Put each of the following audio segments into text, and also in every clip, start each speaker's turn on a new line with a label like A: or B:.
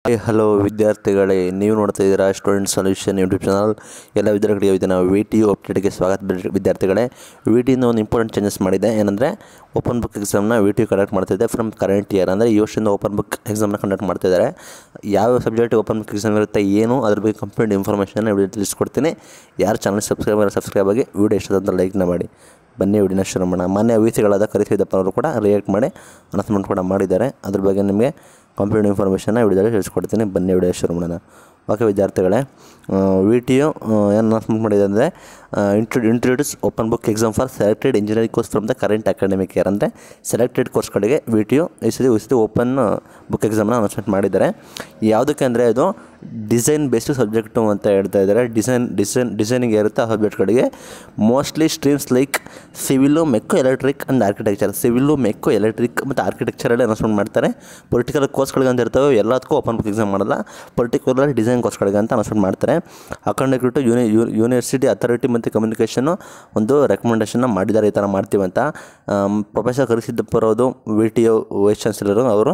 A: hey hello ವಿದ್ಯಾರ್ಥಿಗಳೇ ನೀವು ನೋಡ್ತಾ ಇದ್ದೀರಾ ಸ್ಟೂಡೆಂಟ್ ಸೊಲ್ಯೂಷನ್ ಯೂಟ್ಯೂಬ್ ಚಾನಲ್ ಎಲ್ಲ ವಿದ್ಯಾರ್ಥಿಗಳಿಗೆ ಇದನ್ನು ವಿ ಟಿ ಯು ಅಪ್ಡೇಟ್ಗೆ ಸ್ವಾಗತ ಬಿಡ್- ವಿದ್ಯಾರ್ಥಿಗಳೇ ವಿ ಟಿಯಿಂದ ಒಂದು ಇಂಪಾರ್ಟೆಂಟ್ ಚೇಂಜಸ್ ಮಾಡಿದೆ ಏನಂದರೆ ಓಪನ್ ಬುಕ್ ಎಕ್ಸಾಮ್ನ ವಿ ಟಿ ಕಂಡಕ್ಟ್ ಮಾಡ್ತಿದ್ದೆ ಫ್ರಮ್ ಕರೆಂಟ್ ಇಯರ್ ಅಂದರೆ ಈ ವರ್ಷದಿಂದ ಓಪನ್ ಬುಕ್ ಎಕ್ಸಾಮ್ನ ಕಂಡಕ್ಟ್ ಮಾಡ್ತಿದ್ದಾರೆ ಯಾವ ಸಬ್ಜೆಕ್ಟ್ ಓಪನ್ ಬುಕ್ ಎಕ್ಸಾಮ್ ಇರುತ್ತೆ ಏನು ಅದ್ರ ಬಗ್ಗೆ ಕಂಪ್ಲೀಟ್ ಇನ್ಫಾರ್ಮೇಷನ್ನ ವಿಡಿಯೋ ತಿಳಿಸ್ಕೊಡ್ತೀನಿ ಯಾರು ಚಾನಲ್ ಸಬ್ಸ್ಕ್ರೈಬ್ ಸಬ್ಸ್ಕ್ರೈಬ್ ಆಗಿ ವಿಡಿಯೋ ಇಷ್ಟದಂತ ಲೈಕ್ನ ಮಾಡಿ ಬನ್ನಿ ವಿಡಿಯೋನ ಶುರು ಮಾಡೋಣ ಮಾನ್ಯ ವಿ ಸಿಗಳಾದ ಕರಿಸಿದ್ದಪ್ಪ ಅವರು ಕೂಡ ರಿಯಾಕ್ಟ್ ಮಾಡಿ ಅನೌನ್ಸ್ಮೆಂಟ್ ಕೂಡ ಮಾಡಿದ್ದಾರೆ ಅದ್ರ ಬಗ್ಗೆ ನಿಮಗೆ ಕಂಪ್ಲೀಟ್ ಇನ್ಫಾರ್ಮೇಷನ್ನ ವಿಡಿಯೋದಲ್ಲಿ ತಿಳಿಸ್ಕೊಡ್ತೀನಿ ಬನ್ನಿ ವಿಡಿಯೋ ಶುರು ಮಾಡೋಣ ಓಕೆ ವಿದ್ಯಾರ್ಥಿಗಳೇ ವಿ ಟಿ ಯು ಏನು ಅನೌನ್ಸ್ಮೆಂಟ್ ಮಾಡಿದೆ ಅಂದರೆ intro introduce open book exam for selected engineering course from the current academic year ಅಂದರೆ ಸೆಲೆಕ್ಟೆಡ್ ಕೋರ್ಸ್ಗಳಿಗೆ ವಿ ಟಿ ಯು ಈ ಸತಿ ಈ ಸತಿ ಓಪನ್ ಬುಕ್ ಎಕ್ಸಾಮ್ನ ಅನೌನ್ಸ್ಮೆಂಟ್ ಮಾಡಿದ್ದಾರೆ ಯಾವುದಕ್ಕೆ ಅಂದರೆ ಅದು ಡಿಸೈನ್ ಬೇಸ್ಡ್ ಸಬ್ಜೆಕ್ಟು ಅಂತ ಹೇಳ್ತಾ ಇದ್ದಾರೆ ಡಿಸೈನ್ ಡಿಸೈನ್ ಡಿಸೈನಿಂಗ್ ಇರುತ್ತೆ ಆ ಸಬ್ಜೆಕ್ಟ್ಗಳಿಗೆ ಮೋಸ್ಟ್ಲಿ ಸ್ಟ್ರೀಮ್ಸ್ ಲೈಕ್ ಸಿವಿಲು ಮೆಕ್ಕೋ ಎಲೆಕ್ಟ್ರಿಕ್ ಆ್ಯಂಡ್ ಆರ್ಕಿಟೆಕ್ಚರ್ ಸಿವಿಲು ಮೆಕ್ಕೋ ಎಲೆಕ್ಟ್ರಿಕ್ ಮತ್ತು ಆರ್ಕಿಟೆಕ್ಚರಲ್ಲಿ ಅನೌನ್ಸ್ಮೆಂಟ್ ಮಾಡ್ತಾರೆ ಪರ್ಟಿಕ್ಯುಲರ್ ಕೋರ್ಸ್ಗಳಿಗೆ ಅಂತ ಇರ್ತವೆ ಎಲ್ಲದಕ್ಕೂ ಓಪನ್ ಬುಕ್ ಎಕ್ಸಾಮ್ ಮಾಡಲ್ಲ ಪರ್ಟಿಕ್ಯುಲರ್ ಡಿಸೈನ್ ಕೋರ್ಸ್ಗಳಿಗೆ ಅಂತ ಅನೌನ್ಸ್ಮೆಂಟ್ ಮಾಡ್ತಾರೆ ಅಕಾರ್ಡಿಂಗ್ ಯೂನಿ ಯೂನಿವರ್ಸಿಟಿ ಅಥಾರಿಟಿ ಮತ್ತು ಕಮ್ಯುನಿಕೇಷನ್ನು ಒಂದು ರೆಕಮೆಂಡೇಷನ್ನ ಮಾಡಿದ್ದಾರೆ ಈ ಥರ ಮಾಡ್ತೀವಿ ಅಂತ ಪ್ರೊಫೆಸರ್ ಕರಿಸಿದ್ದಪ್ಪರವರು V T U vice chancellor ಅವರು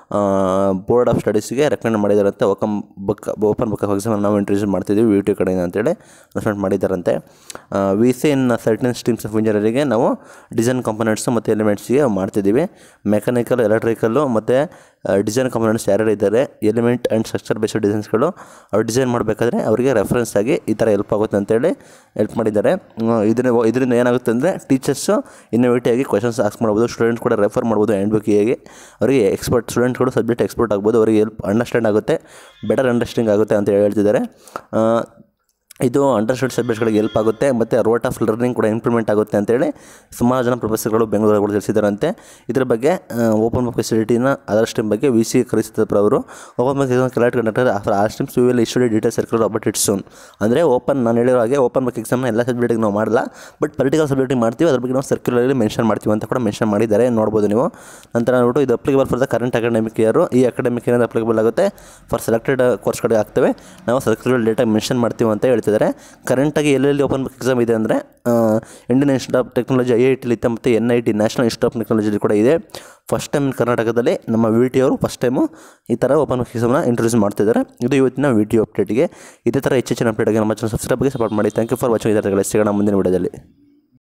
A: ಬೋರ್ಡ್ ಆಫ್ ಸ್ಟಡೀಸ್ಗೆ ರೆಕಮೆಂಡ್ ಮಾಡಿದಾರಂತೆ ಓಕಮ್ book open book of exam ನಾವು ಇಂಟ್ರೊಡ್ಯೂಸ್ ಮಾಡ್ತಿದ್ದೀವಿ ವಿ ಟಿ ಯು ಕಡೆಯಿಂದ ಅಂತೇಳಿ ಅನೌನ್ಸ್ಮೆಂಟ್ ಮಾಡಿದ್ದಾರಂತೆ V C in certain streams of ಇಂಜಿನಿಯರಿಂಗ್ಗೆ ನಾವು ಡಿಸೈನ್ ಕಾಂಪೊನೆಂಟ್ಸು ಮತ್ತು ಎಲಿಮೆಂಟ್ಸ್ಗೆ ಮಾಡ್ತಿದ್ದೀವಿ ಮೆಕ್ಯಾನಿಕಲ್ ಎಲೆಕ್ಟ್ರಿಕಲ್ಲು ಮತ್ತು ಡಿಸೈನ್ ಕಾಂಪೊನೆಂಟ್ಸ್ ಯಾರ್ಯಾರು ಇದ್ದಾರೆ ಎಲಿಮೆಂಟ್ ಆ್ಯಂಡ್ ಸ್ಟ್ರಕ್ಚರ್ ಬೇಸ್ಡ್ ಡಿಸೈನ್ಸ್ಗಳು ಅವ್ರು ಡಿಸೈನ್ ಮಾಡಬೇಕಾದ್ರೆ ಅವರಿಗೆ ರೆಫರೆನ್ಸ್ ಆಗಿ ಈ ಥರ ಹೆಲ್ಪ್ ಆಗುತ್ತೆ ಅಂತೇಳಿ ಹೆಲ್ಪ್ ಮಾಡಿದ್ದಾರೆ ಇದನ್ನ ಇದರಿಂದ ಏನಾಗುತ್ತೆ ಅಂದರೆ ಟೀಚರ್ಸು ಇನ್ನೋವೇಟಿವ್ ಕ್ವಶನ್ಸ್ ಆಸ್ಕ್ ಮಾಡ್ಬೋದು ಸ್ಟೂಡೆಂಟ್ಸ್ ಕೂಡ ರೆಫರ್ ಮಾಡ್ಬೋದು ಹ್ಯಾಂಡ್ ಬುಕ್ಕಿಗೆ ಅವರಿಗೆ ಎಕ್ಸ್ಪರ್ಟ್ ಸ್ಟೂಡೆಂಟ್ಗಳು ಸಬ್ಜೆಕ್ಟ್ ಎಕ್ಸ್ಪರ್ಟ್ ಆಗ್ಬೋದು ಅವರಿಗೆ ಹೆಲ್ಪ್ ಅಂಡರ್ಸ್ಟ್ಯಾಂಡ್ ಆಗುತ್ತೆ ಬೆಟರ್ ಅಂಡರ್ಸ್ಟ್ಯಾಂಡಿಂಗ್ ಆಗುತ್ತೆ ಅಂತ ಹೇಳ್ತಿದ್ದಾರೆ ಆ, ಇದು ಅಂಡರ್ಸ್ಟ್ಯಾಂಡ್ ಸಬ್ಜೆಕ್ಟ್ಗಳಿಗೆ ಹೆಲ್ಪ್ ಆಗುತ್ತೆ ಮತ್ತು ರೋಟ್ ಆಫ್ ಲರ್ನಿಂಗ್ ಕೂಡ ಇಂಪ್ರೂವ್ಮೆಂಟ್ ಆಗುತ್ತೆ ಅಂತೇಳಿ ಸುಮಾರು ಜನ ಪ್ರೊಫೆಸರ್ಗಳು ಬೆಂಗಳೂರಲ್ಲಿ ಕೂಡ ತಿಳಿಸಿದ್ದಾರಂತೆ ಇದ್ರ ಬಗ್ಗೆ ಓಪನ್ ಬುಕ್ ಫೆಸಿಲಿಟಿನ ಅದರ್ ಸ್ಟ್ರೀಮ್ ಬಗ್ಗೆ ವಿ ಸಿ ಕರೆಸಿದ್ದಪ್ಪ ಅವರು open book exam collect conductor after our streams we will issued detail circular about it soon ಅಂದರೆ ಓಪನ್ ನಾನು ಹೇಳಿರೋ ಹಾಗೆ ಓಪನ್ ಬುಕ್ ಎಕ್ಸಾಮ್ನ ಎಲ್ಲ ಸಬ್ಜೆಕ್ಟಿಗೆ ನಾವು ಮಾಡಲ್ಲ ಬಟ್ ಪರ್ಟಿಕ್ಯುಲರ್ ಸಬ್ಜೆಕ್ಟಿಗೆ ಮಾಡ್ತೀವಿ ಅದ್ರ ಬಗ್ಗೆ ನಾವು ಸರ್ಕ್ಯುಲರಲ್ಲಿ ಮೆನ್ಷನ್ ಮಾಡ್ತೀವಿ ಅಂತ ಕೂಡ ಮೆನ್ಷನ್ ಮಾಡಿದ್ದಾರೆ ನೋಡ್ಬೋದು ನೀವು ನಂತರ ನೋಡ್ಬಿಟ್ಟು ಇದು applicable for the current academic year ಈ ಅಕಾಡೆಮಿಕ್ ಇಯರ್ ಅಪ್ಲಿಕೇಬಲ್ ಆಗುತ್ತೆ ಫಾರ್ ಸೆಲೆಕ್ಟೆಡ್ ಕೋರ್ಸ್ಗಳಿಗೆ ಆಗ್ತವೆ ನಾವು ಸರ್ಕ್ಯುಲರ್ ಡೇಟಾ ಮೆನ್ಷನ್ ಮಾಡ್ತೀವಿ ಅಂತ ಹೇಳ್ತಿದ್ದಾರೆ ಕರೆಂಟಾಗಿ ಎಲ್ಲೆಲ್ಲಿ ಓಪನ್ ಬುಕ್ ಎಕ್ಸಾಮ್ ಇದೆ ಅಂದರೆ Indian Institute of Technology I I ಟಿಲಿ ಇತ್ತು ಮತ್ತು N I T National Institute of Technology ಕೂಡ ಇದೆ ಫಸ್ಟ್ ಟೈಮ್ ಕರ್ನಾಟಕದಲ್ಲಿ ನಮ್ಮ ವಿ ಟಿ ಅವರು ಫಸ್ಟ್ ಟೈಮು ಈ ಥರ ಓಪನ್ ಬುಕ್ ಎಕ್ಸಾಮ್ನ ಇಂಟ್ರೊಡ್ಯೂಸ್ ಮಾಡ್ತಿದ್ದಾರೆ ಇದು ಇವತ್ತಿನ ವಿ ಟಿ ಅಪ್ಡೇಟ್ಗೆ ಇದೇ ಥರ ಹೆಚ್ಚಿನ ಅಪ್ಡೇಟ್ಗೆ ನಮ್ಮ ಚಾನಲ್ ಸಬ್ಸ್ಕ್ರೈಬ್ಗೆ ಸಪೋರ್ಟ್ ಮಾಡಿ ಥ್ಯಾಂಕ್ ಯು ಫಾರ್ ವಾಚಿಂಗ್ ವಿದ್ಯಾರ್ಥಿಗಳೇ ಸಿಗೋಣ ಮುಂದಿನ ವಿಡಿಯೋದಲ್ಲಿ